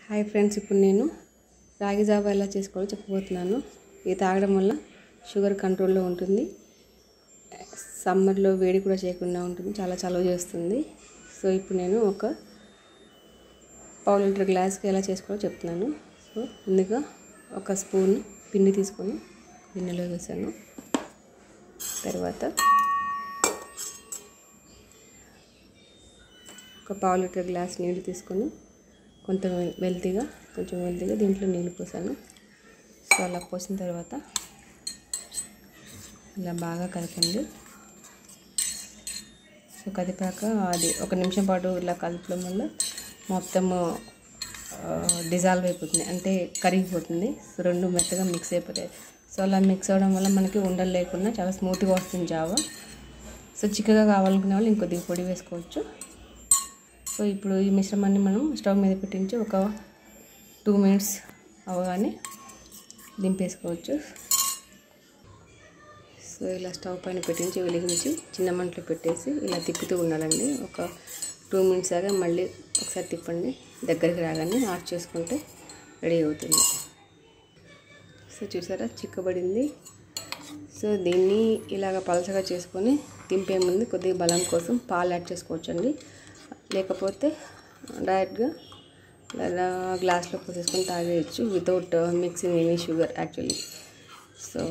hi friends ఇప్పుడు నేను రాగి జావా ఎలా చేసుకోవాలో చెప్పబోతున్నాను ఇది తాగడం వల్ల షుగర్ కంట్రోల్లో ఉంటుంది సమ్మర్లో వేడి కూడా చేయకుండా ఉంటుంది చాలా చలువ చేస్తుంది సో ఇప్పుడు నేను ఒక పావు లీటర్ గ్లాస్కి ఎలా చేసుకోవాలో చెప్తున్నాను సో ముందుగా ఒక స్పూన్ పిండి తీసుకొని గిన్నెలో వేసాను తర్వాత ఒక పావు లీటర్ గ్లాస్ నీళ్ళు తీసుకొని కొంత వెల్తీగా కొంచెం వెల్తీగా దీంట్లో నీళ్ళు పోసాను సో అలా పోసిన తర్వాత ఇలా బాగా కలపండి సో కదిపాక అది ఒక నిమిషం పాటు ఇలా కలపడం వల్ల మొత్తం డిజాల్వ్ అయిపోతుంది అంటే కరిగిపోతుంది సో రెండు మెత్తగా మిక్స్ అయిపోతాయి సో అలా మిక్స్ అవ్వడం వల్ల మనకి ఉండలు లేకుండా చాలా స్మూత్గా వస్తుంది జావా సో చిక్కగా కావాలనుకునే వాళ్ళు ఇంకొద్దిగా పొడి వేసుకోవచ్చు సో ఇప్పుడు ఈ మిశ్రమాన్ని మనం స్టవ్ మీద పెట్టించి ఒక టూ మినిట్స్ అవగానే దింపేసుకోవచ్చు సో ఇలా స్టవ్ పైన పెట్టించి వెలిగించి చిన్న మంటలో పెట్టేసి ఇలా తిప్పుతూ ఉండాలండి ఒక టూ మినిట్స్ దాకా మళ్ళీ ఒకసారి తిప్పండి దగ్గరికి రాగానే ఆఫ్ చేసుకుంటే రెడీ అవుతుంది సో చూసారా చిక్కబడింది సో దీన్ని ఇలాగ పలసగా చేసుకొని తింపే ముందు కొద్దిగా బలం కోసం పాలు యాడ్ చేసుకోవచ్చండి లేకపోతే డైరెక్ట్గా ఇలా గ్లాస్లో పోసేసుకొని తాగేయచ్చు without mixing any sugar actually so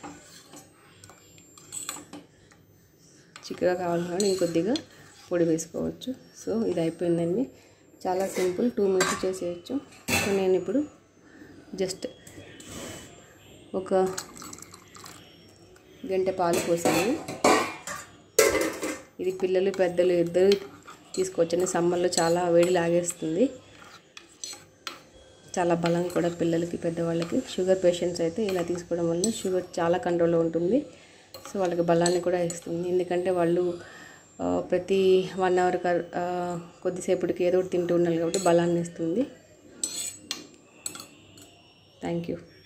చిక్కగా కావాలన్నా ఇంకొద్దిగా పొడి వేసుకోవచ్చు సో ఇది అయిపోయిందండి చాలా సింపుల్ టూ మినిట్స్ చేసేయచ్చు సో నేను ఇప్పుడు జస్ట్ ఒక గంట పాలు పోసాను ఇది పిల్లలు పెద్దలు ఇద్దరు తీసుకోవచ్చండి సమ్మర్లో చాలా వేడి లాగేస్తుంది చాలా బలం కూడా పిల్లలకి పెద్దవాళ్ళకి షుగర్ పేషెంట్స్ అయితే ఇలా తీసుకోవడం వల్ల షుగర్ చాలా కంట్రోల్లో ఉంటుంది సో వాళ్ళకి బలాన్ని కూడా ఇస్తుంది ఎందుకంటే వాళ్ళు ప్రతి వన్ అవర్ కొద్దిసేపటికి ఏదో ఒకటి తింటూ ఉండాలి కాబట్టి బలాన్ని ఇస్తుంది థ్యాంక్ యూ